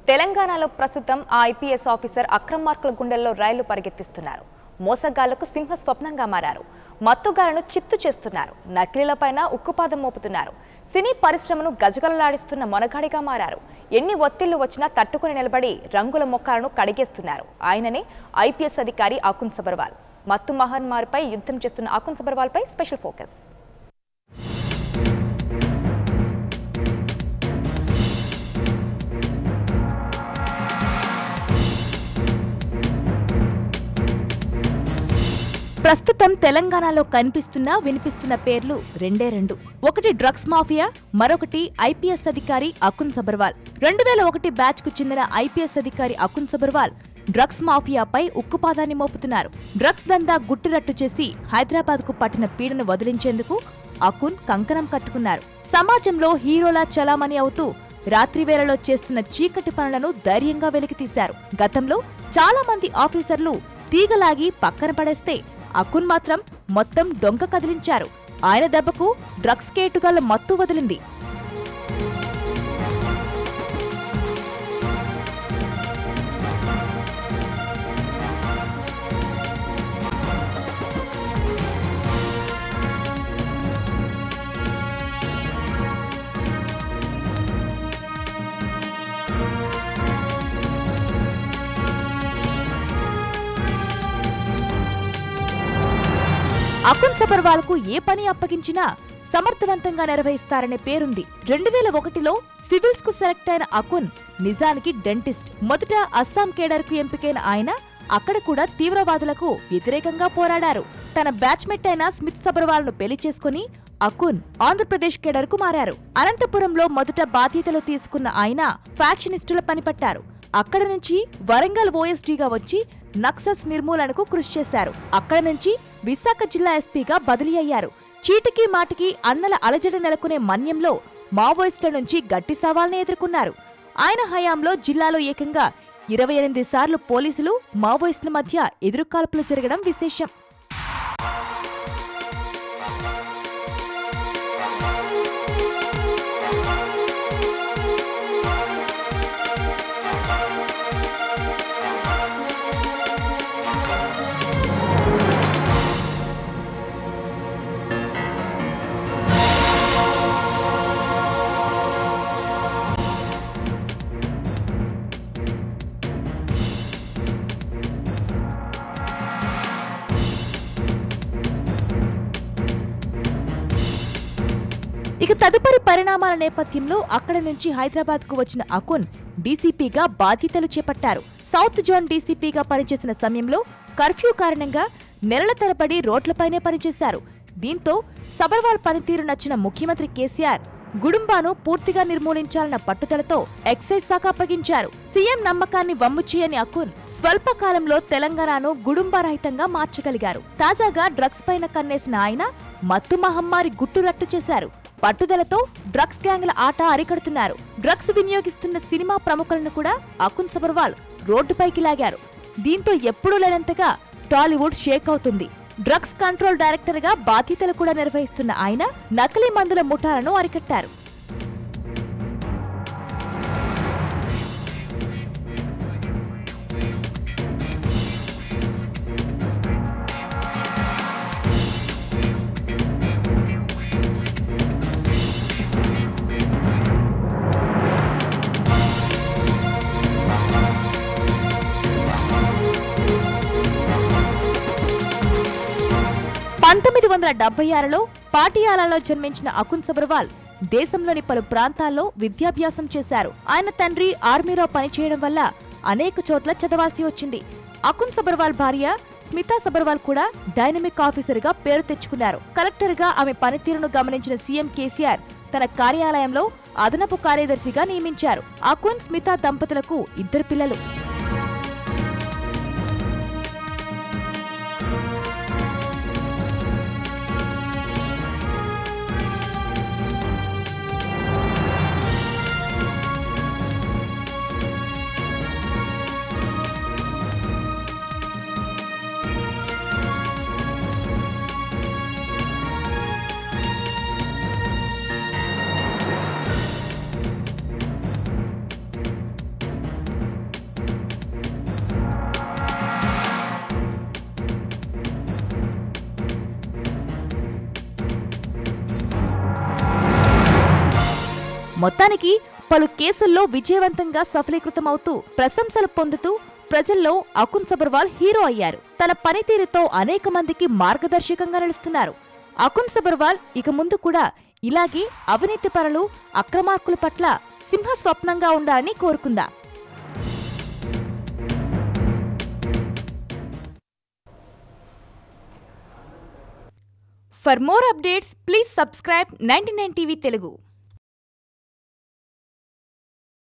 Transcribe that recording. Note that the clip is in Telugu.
తెలంగాణలో ప్రస్తుతం ఆ ఐపీఎస్ ఆఫీసర్ అక్రమ్ మార్కుల గుండెల్లో రైళ్లు పరిగెత్తిస్తున్నారు మోసగాళ్లకు సింహ స్వప్నంగా మారారు మత్తుగాళ్లను చిత్తు చేస్తున్నారు నకిలీలపైన ఉక్కుపాదం మోపుతున్నారు సినీ పరిశ్రమను గజగలలాడిస్తున్న మొనగాడిగా మారారు ఎన్ని ఒత్తిళ్లు వచ్చినా తట్టుకుని నిలబడి రంగుల మొక్కలను కడిగేస్తున్నారు ఆయననే ఐపీఎస్ అధికారి అకున్ సబర్వాల్ మత్తు మహమ్మారిపై యుద్ధం చేస్తున్న అకున్ సబర్వాల్పై స్పెషల్ ఫోకస్ ప్రస్తుతం తెలంగాణలో కనిపిస్తున్న వినిపిస్తున్న పేర్లు రెండే రెండు ఒకటి డ్రగ్స్ మాఫియా మరొకటి ఐపీఎస్ అధికారి అకున్ సబర్వాల్ రెండు వేల ఒకటి బ్యాచ్ కు చెందిన ఐపీఎస్ అధికారి అకున్ సబర్వాల్ డ్రగ్స్ మాఫియాపై ఉక్కుపాదాన్ని మోపుతున్నారు డ్రగ్స్ దందా గుట్టురట్టు చేసి హైదరాబాద్ కు పట్టిన పీడను వదిలించేందుకు అకున్ కంకణం కట్టుకున్నారు సమాజంలో హీరోలా చలామణి అవుతూ రాత్రి వేళలో చేస్తున్న చీకటి పనులను ధైర్యంగా వెలికితీశారు గతంలో చాలా మంది ఆఫీసర్లు తీగలాగి పక్కన పడేస్తే అకున్ మాత్రం మొత్తం డొంక కదిలించారు ఆయన దెబ్బకు డ్రగ్స్ కేటుగాళ్ల మత్తు వదిలింది అకున్ సబర్వాల్ కు ఏ పని అప్పగించినా సమర్థవంతంగా నిర్వహిస్తారనే పేరుంది రెండు వేల ఒకటిలో సివిల్స్ కు సెలెక్ట్ అయిన అకున్ నిజానికి డెంటిస్ట్ మొదట అస్సాం కేడర్ కు ఎంపికైన ఆయన అక్కడ కూడా తీవ్రవాదులకు వ్యతిరేకంగా పోరాడారు తన బ్యాచ్మెట్ అయిన స్మిత్ సబర్వాల్ ను పెళ్లి చేసుకుని అకున్ ఆంధ్రప్రదేశ్ కేడర్ కు మారారు అనంతపురంలో మొదట బాధ్యతలు తీసుకున్న ఆయన ఫ్యాక్షనిస్టుల పనిపట్టారు అక్కడ నుంచి వరంగల్ ఓఎస్డీగా వచ్చి నక్సల్స్ నిర్మూలనకు కృషి చేశారు అక్కడ నుంచి విశాఖ జిల్లా ఎస్పీగా బదిలీ అయ్యారు చీటికి మాటికి అన్నల అలజడి నెలకొనే మన్యంలో మావోయిస్టుల నుంచి గట్టి సవాల్ని ఎదుర్కొన్నారు ఆయన హయాంలో జిల్లాలో ఏకంగా ఇరవై ఎనిమిది సార్లు పోలీసులు మావోయిస్టుల మధ్య ఎదురుకాల్పులు జరగడం విశేషం ఇక తదుపరి పరిణామాల నేపథ్యంలో అక్కడ నుంచి హైదరాబాద్ కు వచ్చిన అకున్ డీసీపీగా బాధ్యతలు చేపట్టారు సౌత్ జోన్ డీసీపీగా పనిచేసిన సమయంలో కర్ఫ్యూ కారణంగా నెలల తరబడి రోడ్లపైనే పనిచేశారు దీంతో సబర్వాల్ పనితీరు నచ్చిన ముఖ్యమంత్రి కేసీఆర్ గుడుంబాను పూర్తిగా నిర్మూలించాలన్న పట్టుదలతో ఎక్సైజ్ శాఖ అప్పగించారు సీఎం నమ్మకాన్ని వమ్ము చేయని అకున్ స్వల్ప కాలంలో తెలంగాణను గుడుంబారహితంగా మార్చగలిగారు తాజాగా డ్రగ్స్ పైన కన్నేసిన ఆయన మత్తు మహమ్మారి గుట్టురట్టు చేశారు పట్టుదలతో డ్రగ్స్ గ్యాంగ్ల ఆట అరికడుతున్నారు డ్రగ్స్ వినియోగిస్తున్న సినిమా ప్రముఖులను కూడా అకున్ సబర్వాల్ రోడ్డుపైకి లాగారు దీంతో ఎప్పుడూ లేనంతగా టాలీవుడ్ షేక్ అవుతుంది డ్రగ్స్ కంట్రోల్ డైరెక్టర్ గా బాధ్యతలు కూడా నిర్వహిస్తున్న ఆయన నకిలీ మందుల ముఠాలను అరికట్టారు పంతొమ్మిది వందల డెబ్బై ఆరులో పాటియాలాలో జన్మించిన అకున్ సబర్వాల్ దేశంలోని పలు ప్రాంతాల్లో విద్యాభ్యాసం చేశారు ఆయన తండ్రి ఆర్మీలో పనిచేయడం వల్ల అనేక చోట్ల చదవాల్సి వచ్చింది అకున్ సబర్వాల్ భార్య స్మితా సబర్వాల్ కూడా డైనమిక్ ఆఫీసర్ గా పేరు తెచ్చుకున్నారు కలెక్టర్ గా ఆమె పనితీరును గమనించిన సీఎం కేసీఆర్ తన కార్యాలయంలో అదనపు కార్యదర్శిగా నియమించారు అకున్ స్మితా దంపతులకు ఇద్దరు పిల్లలు మొత్తానికి పలు కేసుల్లో విజయవంతంగా సఫలీకృతమవుతూ ప్రశంసలు పొందుతూ ప్రజల్లో అకున్ సబర్వాల్ హీరో అయ్యారు తన పనితీరుతో అనేక మందికి మార్గదర్శకంగా నిలుస్తున్నారు అకున్ సబర్వాల్ ఇక ముందు కూడా ఇలాగే అవినీతి పరులు అక్రమార్కుల పట్ల సింహ స్వప్నంగా ఉండాలని కోరుకుందా for more updates please subscribe ninety nine TV Telugu